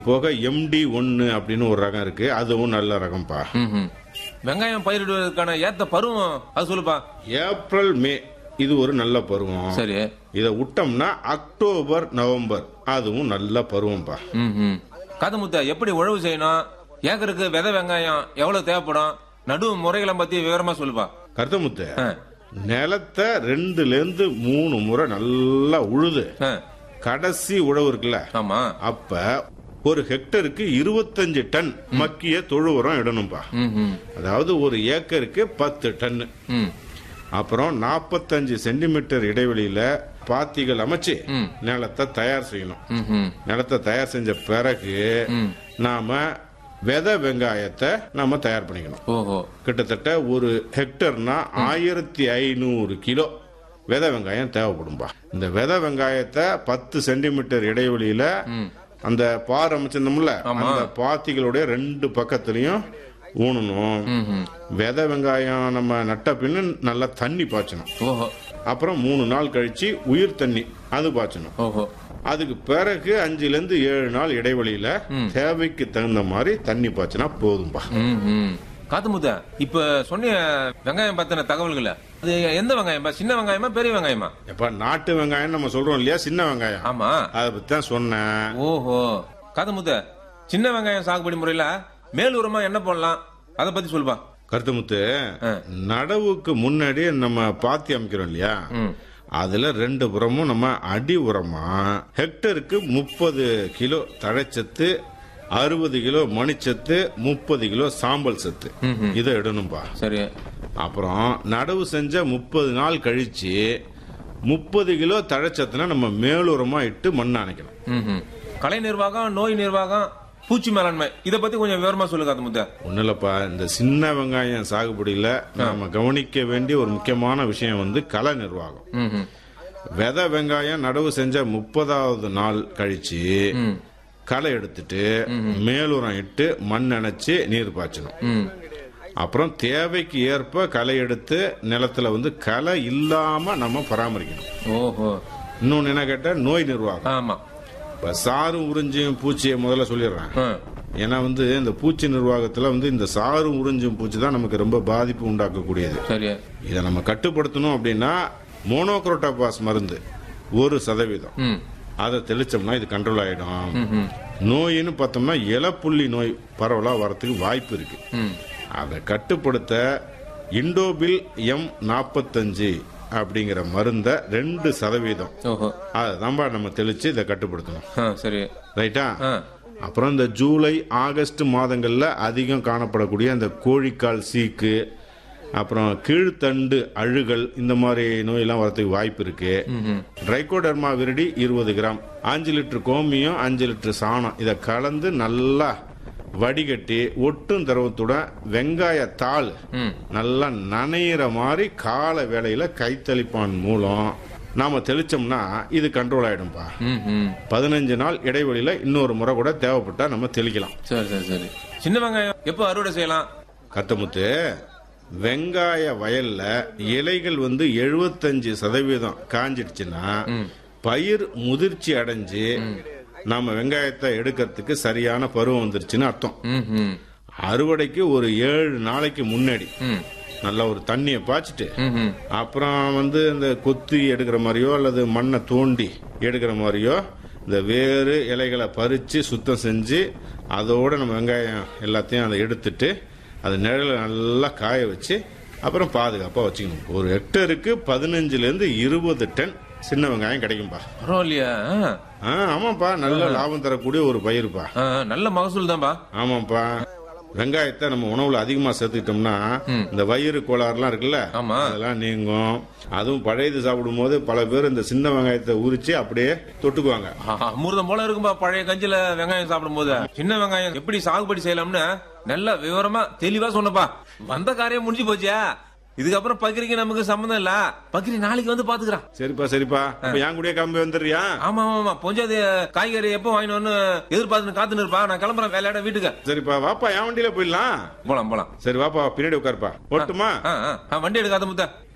போக எம்டி ஒன்னு அப்படின்னு ஒரு ரகம் இருக்கு அதுவும் நல்ல ரகம்ப்பா ம்ஹும். வெங்காயம் பயிரிடுவதற்கான ஏத்த பருவம் அது சொல்லுப்பா ஏப்ரல் மே இது ஒரு நல்ல பருவம் சரி இதை விட்டோம்னா அக்டோபர் நவம்பர் அதுவும் நல்ல பருவம்ப்பா ம்ஹும். காதமுத்த எப்படி உழவு செய்யணும் ஏக்கருக்கு விதை வெங்காயம் எவ்வளவு தேவைப்படும் நடுவு முறைகளை பத்தி விவரமா சொல்லுப்பா கருத்தமுத்து ஆ. நிலத்தை ரெண்டுல இருந்து மூணு முறை நல்லா உழுது ஆ. கடைசி உழவு இருக்குல்ல ஆமா அப்ப ஒரு ஹெக்டருக்கு இருபத்தஞ்சு டன் மக்கிய தொழு உரம் இடணும்பா ம்ஹும். அதாவது ஒரு ஏக்கருக்கு பத்து டன்னு ம். அப்புறம் நாற்பத்தஞ்சு சென்டிமீட்டர் இடைவெளியில பாத்திகள் அமைச்சு நிலத்தை தயார் செய்யணும் ம்ஹும். நிலத்தை தயார் செஞ்ச பிறகு நாம விதை வெங்காயத்தை நாம தயார் பண்ணிக்கணும் ஓஹோ கிட்டத்தட்ட ஒரு ஹெக்டர்னா ஆயிரத்தி ஐநூறு கிலோ விதை வெங்காயம் தேவைப்படும்பா இந்த விதை வெங்காயத்தை பத்து சென்டிமீட்டர் இடைவெளியில அந்த பார் அமைச்சிருந்தோம்ல அந்த பாத்திகளுடைய ரெண்டு பக்கத்துலயும் ஊனணும் விதை வெங்காயம் நம்ம நட்ட பின்னு நல்லா தண்ணி பாய்ச்சணும் ஓஹோ அப்புறம் மூணு நாள் கழிச்சு உயிர் தண்ணி அது பாய்ச்சணும் ஓஹோ அதுக்கு பிறகு அஞ்சுல இருந்து ஏழு நாள் இடைவெளியில தேவைக்கு தகுந்த மாதிரி தண்ணி பாய்ச்சினா போதும்பா ம்ஹும். காத்துமுத்த இப்ப சொன்ன வெங்காயம் பத்தின தகவல்கள் அது எந்த வெங்காயமா சின்ன வெங்காயமா பெரிய வெங்காயமா எப்ப நாட்டு வெங்காயம் நம்ம சொல்றோம் இல்லையா சின்ன வெங்காயம் ஆமா அதை பத்தி தான் சொன்னேன் ஓஹோ காத்துமுத்த சின்ன வெங்காயம் சாகுபடி முறையில மேல் உரமா என்ன போடலாம் அத பத்தி சொல்லுப்பா கருத்துமுத்து நடவுக்கு முன்னாடி நம்ம பாத்தி அமைக்கிறோம் இல்லையா அதுல ரெண்டு உரமும் நம்ம அடி உரமா ஹெக்டருக்கு முப்பது கிலோ தழைச்சத்து அறுபது கிலோ மணிச்சத்து முப்பது கிலோ சாம்பல் சத்து இதை இடணும்பா சரி அப்புறம் நடவு செஞ்ச முப்பது நாள் கழிச்சு முப்பது கிலோ தழைச்சத்துனா நம்ம மேலுரமா இட்டு மண் அணைக்கணும் ம்ஹும். கலை நிர்வாகம் நோய் நிர்வாகம் பூச்சி மேலாண்மை இத பத்தி கொஞ்சம் விவரமா சொல்லு காத்துமுத்த ஒன்றும் இல்லப்பா இந்த சின்ன வெங்காயம் சாகுபடியில நாம கவனிக்க வேண்டிய ஒரு முக்கியமான விஷயம் வந்து களை நிர்வாகம் ம்ஹும். விதை வெங்காயம் நடவு செஞ்ச முப்பதாவது நாள் கழிச்சு களை எடுத்துட்டு மேலுரம் இட்டு மண் அணைச்சு நீர் பாய்ச்சணும் ம். அப்புறம் தேவைக்கு ஏற்ப களை எடுத்து நிலத்துல வந்து களை இல்லாம நம்ம பராமரிக்கணும் ஓஹோ இன்னொன்னு என்ன கேட்டா நோய் நிர்வாகம் ஆமா இப்ப சாரும் உறிஞ்சியும் பூச்சியை முதல்ல சொல்லிடுறேன் ஆ. ஏன்னா வந்து இந்த பூச்சி நிர்வாகத்துல வந்து இந்த சாரும் உறிஞ்சும் பூச்சி தான் நமக்கு ரொம்ப பாதிப்பு உண்டாக்கக்கூடியது சரி இதை நம்ம கட்டுப்படுத்தணும் அப்படின்னா மோனோக்ரோட்டோபாஸ் மருந்து ஒரு சதவீதம் ம். அதை தெளிச்சோம்னா இது கண்ட்ரோல் ஆயிடும் நோயின்னு பார்த்தோம்னா இலப்புள்ளி நோய் பரவலா வரத்துக்கு வாய்ப்பு இருக்கு ம். அதை கட்டுப்படுத்த இண்டோபில் எம் நாற்பத்தஞ்சு அப்படிங்கிற மருந்தை ரெண்டு சதவீதம் ஓஹோ அதை தான்பா நம்ம தெளிச்சு இதை கட்டுப்படுத்தணும் ஆ, சரி ரைட்டா ஆ. அப்புறம் இந்த ஜூலை ஆகஸ்ட் மாதங்கள்ல அதிகம் காணப்படக்கூடிய இந்த கோழிக்கால் சீக்கு அப்புறம் கீழ்த்தண்டு அழுகல் இந்த மாதிரி நோயெல்லாம் வரதுக்கு வாய்ப்பு இருக்கு ட்ரைகோடர்மா விரிடி இருபது கிராம் அஞ்சு லிட்டர் கோமியம் அஞ்சு லிட்டர் சாணம் இதை கலந்து நல்லா வடிகட்டி ஒட்டும் திரவத்துடன் வெங்காய தாள் ம். நல்லா நனையிற மாதிரி கால வேளையில கைத்தளிப்பான் மூலம் நாம தெளிச்சோம்னா இது கண்ட்ரோல் ஆயிடும்பா ம், ம். பதினஞ்சு நாள் இடைவெளியில இன்னொரு முறை கூட தேவைப்பட்டா நம்ம தெளிக்கலாம் சரி சரி சரி சின்ன வெங்காயம் எப்போ அறுவடை செய்யலாம் கத்தமுத்து வெங்காய வயல்ல இலைகள் வந்து எழுபத்தஞ்சு சதவீதம் காஞ்சிடுச்சுன்னா பயிர் முதிர்ச்சி அடைஞ்சு நாம வெங்காயத்தை எடுக்கிறதுக்கு சரியான பருவம் வந்துருச்சுன்னு அர்த்தம் ம், ம். அறுவடைக்கு ஒரு ஏழு நாளைக்கு முன்னாடி ம். நல்லா ஒரு தண்ணியை பாய்ச்சிட்டு ம், ம். அப்புறம் வந்து இந்த கொத்தி எடுக்கிற மாதிரியோ அல்லது மண்ணை தோண்டி எடுக்கிற மாதிரியோ இந்த வேறு இலைகளை பறித்து சுத்தம் செஞ்சு அதோட நம்ம வெங்காயம் எல்லாத்தையும் அதை எடுத்துட்டு அது நிழல நல்லா காய வச்சு அப்புறம் பாதுகாப்பாக வச்சுக்கணும் ஒரு ஹெக்டருக்கு பதினஞ்சுலேருந்து இருபது டன் சின்ன வெங்காயம் கிடைக்கும்பா பரவாயில்லையா ஆ. ஆ ஆமாப்பா நல்ல லாபம் தரக்கூடிய ஒரு பயிருப்பா ஆ, நல்ல மகசூல் தான்பா ஆமாப்பா வெங்காயத்தை நம்ம உணவுல அதிகமா சேர்த்துக்கிட்டோம்னா இந்த வயிறு கோளாறுலாம் இருக்குல்ல ஆமா. அதெல்லாம் நீங்கும் அதுவும் பழையது சாப்பிடும்போது பல பேர் இந்த சின்ன வெங்காயத்தை உரிச்சு அப்படியே தொட்டுக்குவாங்க ஆஹா, அமிர்தம் போல இருக்கும்பா பழைய கஞ்சில வெங்காயம் சாப்பிடும்போது சின்ன வெங்காயம் எப்படி சாகுபடி செய்யலாம்னு நல்ல விவரமா தெளிவா சொன்னப்பா வந்த காரியம் முடிஞ்சு போச்சா இதுக்கப்புறம் பக்கிரிக்கு நமக்கு சம்மந்தம் இல்ல பக்கிரி நாளைக்கு வந்து பாத்துக்கிறான் சரிப்பா சரிப்பா இப்ப என் கூடயே கிளம்பி வந்துடுறியா ஆமா ஆமா ஆமா பொஞ்சாது காய்கறி எப்போ வாங்கினு எதிர்பார்த்து காத்துன்னு இருப்பா நான் கிளம்புறேன் வேலையாட வீட்டுக்கு சரிப்பா வாப்பா என் வண்டியில போயிடலாம் போலாம் போலாம் சரி வாப்பா பின்னாடி உட்காருப்பா ஓட்டுமா ஆ, ஆ, ஆ, வண்டி எடுக்காத முத்த